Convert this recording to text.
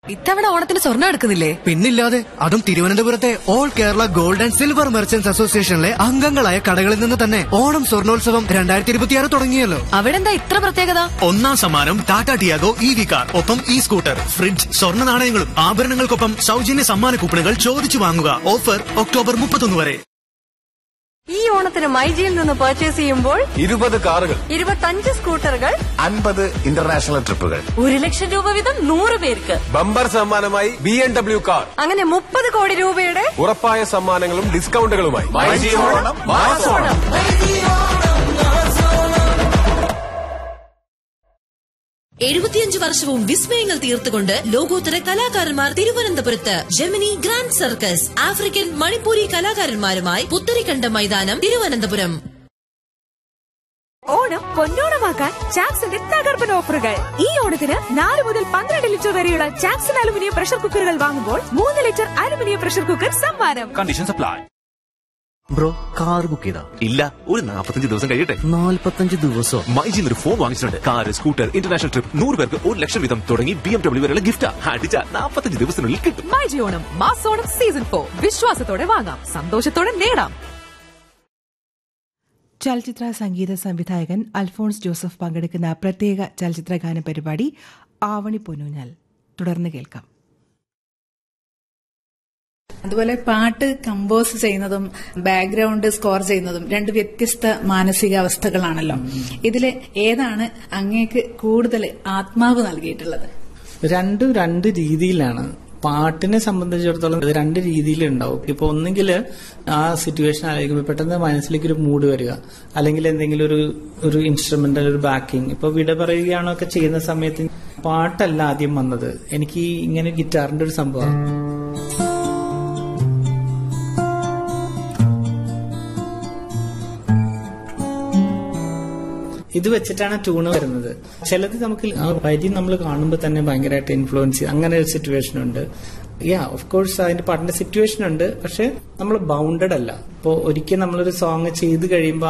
ഇത്തവണ ഓണത്തിന് സ്വർണ്ണം എടുക്കുന്നില്ലേ പിന്നില്ലാതെ അതും തിരുവനന്തപുരത്തെ all Kerala gold and silver merchants അസോസിയേഷനിലെ അംഗങ്ങളായ കടകളിൽ നിന്ന് തന്നെ ഓണം സ്വർണോത്സവം രണ്ടായിരത്തി ഇരുപത്തിയാറ് തുടങ്ങിയല്ലോ അവിടെ എന്താ ഇത്ര പ്രത്യേകത ഒന്നാം സമ്മാനം Tata Tiago E V car ഒപ്പം ഇ സ്കൂട്ടർ ഫ്രിഡ്ജ് സ്വർണ്ണ നാണയങ്ങളും ആഭരണങ്ങൾക്കൊപ്പം സൗജന്യ സമ്മാന കൂപ്പണുകൾ ചോദിച്ചു വാങ്ങുക ഓഫർ ഒക്ടോബർ മുപ്പത്തൊന്ന് വരെ ഈ ഓണത്തിന് മൈജിയിൽ നിന്ന് പർച്ചേസ് ചെയ്യുമ്പോൾ ഇരുപത് കാറുകൾ ഇരുപത്തഞ്ച് സ്കൂട്ടറുകൾ അൻപത് ഇന്റർനാഷണൽ ട്രിപ്പുകൾ ഒരു ലക്ഷം രൂപ വീതം നൂറ് പേർക്ക് ബമ്പർ സമ്മാനമായി ബി എം ഡബ്ല്യു കാർ അങ്ങനെ മുപ്പത് കോടി രൂപയുടെ ഉറപ്പായ സമ്മാനങ്ങളും ഡിസ്കൗണ്ടുകളുമായി ഓണം എഴുപത്തിയഞ്ച് വർഷവും വിസ്മയങ്ങൾ തീർത്തുകൊണ്ട് ലോകോത്തര കലാകാരന്മാർ തിരുവനന്തപുരത്ത് Gemini grand circus African Manipuri കലാകാരന്മാരുമായി പുത്തരിക്കണ്ട മൈതാനം തിരുവനന്തപുരം ഓണം പൊന്നോണമാക്കാൻ ചാക്സിന്റെ തകർപ്പൻ ഓഫറുകൾ ഈ ഓണത്തിന് നാല് മുതൽ പന്ത്രണ്ട് ലിറ്റർ വരെയുള്ള ചാക്സൺ അലുമിനിയം പ്രഷർ കുക്കറുകൾ വാങ്ങുമ്പോൾ മൂന്ന് ലിറ്റർ അലുമിനിയം പ്രഷർ കുക്കർ സമ്മാനം condition supply bro car book ചെയ്താ ഇല്ല ഒരു നാൽപ്പത്തഞ്ച് ദിവസം കഴിയട്ടെ നാല്പത്തഞ്ച് ദിവസം മൈജിൽ ഒരു ഫോൺ വാങ്ങിച്ചിട്ടുണ്ട് കാർ സ്കൂട്ടർ ഇന്റർനാഷണൽ ട്രിപ്പ് നൂറ് പേർക്ക് ഒരു ലക്ഷം വീതം തുടങ്ങി ബി എം ഡബ്ല്യൂ വരെയുള്ള ഗിഫ്റ്റ് അടിച്ച നാൽപ്പത്തഞ്ച് ദിവസത്തിനുള്ളിൽ കിട്ടും മൈജി ഓണം മാസോണം സീസൺ ഫോർ വിശ്വാസത്തോടെ വാങ്ങാം സന്തോഷത്തോടെ നേടാം ചലച്ചിത്ര സംഗീത സംവിധായകൻ അൽഫോൺസ് ജോസഫ് പങ്കെടുക്കുന്ന പ്രത്യേക ചലച്ചിത്ര ഗാന പരിപാടി ആവണി പൊന്നൂഞ്ഞാൽ തുടർന്ന് കേൾക്കാം അതുപോലെ പാട്ട് കമ്പോസ് ചെയ്യുന്നതും ബാക്ക്ഗ്രൗണ്ട് സ്കോർ ചെയ്യുന്നതും രണ്ട് വ്യത്യസ്ത മാനസികാവസ്ഥകളാണല്ലോ ഇതില് ഏതാണ് അങ്ങേക്ക് കൂടുതൽ ആത്മാവ് നൽകിയിട്ടുള്ളത് രണ്ടും രണ്ട് രീതിയിലാണ് പാട്ടിനെ സംബന്ധിച്ചിടത്തോളം ഇത് രണ്ട് രീതിയിലുണ്ടാവും ഇപ്പൊ ഒന്നെങ്കിൽ ആ സിറ്റുവേഷൻ ആലോചിക്കുമ്പോൾ പെട്ടെന്ന് മനസ്സിലേക്ക് ഒരു മൂഡ് വരിക അല്ലെങ്കിൽ എന്തെങ്കിലും ഒരു ഒരു ഇൻസ്ട്രുമെന്റൽ ഒരു ബാക്കിംഗ് ഇപ്പൊ വിട പറയുകയാണോ ഒക്കെ ചെയ്യുന്ന സമയത്ത് പാട്ടല്ല ആദ്യം വന്നത് എനിക്ക് ഈ ഇങ്ങനെ ഗിറ്റാറിന്റെ ഒരു സംഭവം ഇത് വെച്ചിട്ടാണ് ട്യൂണ് വരുന്നത് ചിലത് നമുക്ക് ആ വരി നമ്മൾ കാണുമ്പോൾ തന്നെ ഭയങ്കരമായിട്ട് ഇൻഫ്ലുവൻസ് ചെയ്യും അങ്ങനെ ഒരു സിറ്റുവേഷൻ ഉണ്ട് യാ ഓഫ് കോഴ്സ് അതിന്റെ പാട്ടിന്റെ സിറ്റുവേഷൻ ഉണ്ട് പക്ഷെ നമ്മൾ ബൗണ്ടഡ് അല്ല ഇപ്പോൾ ഒരിക്കൽ നമ്മളൊരു സോങ് ചെയ്ത് കഴിയുമ്പോൾ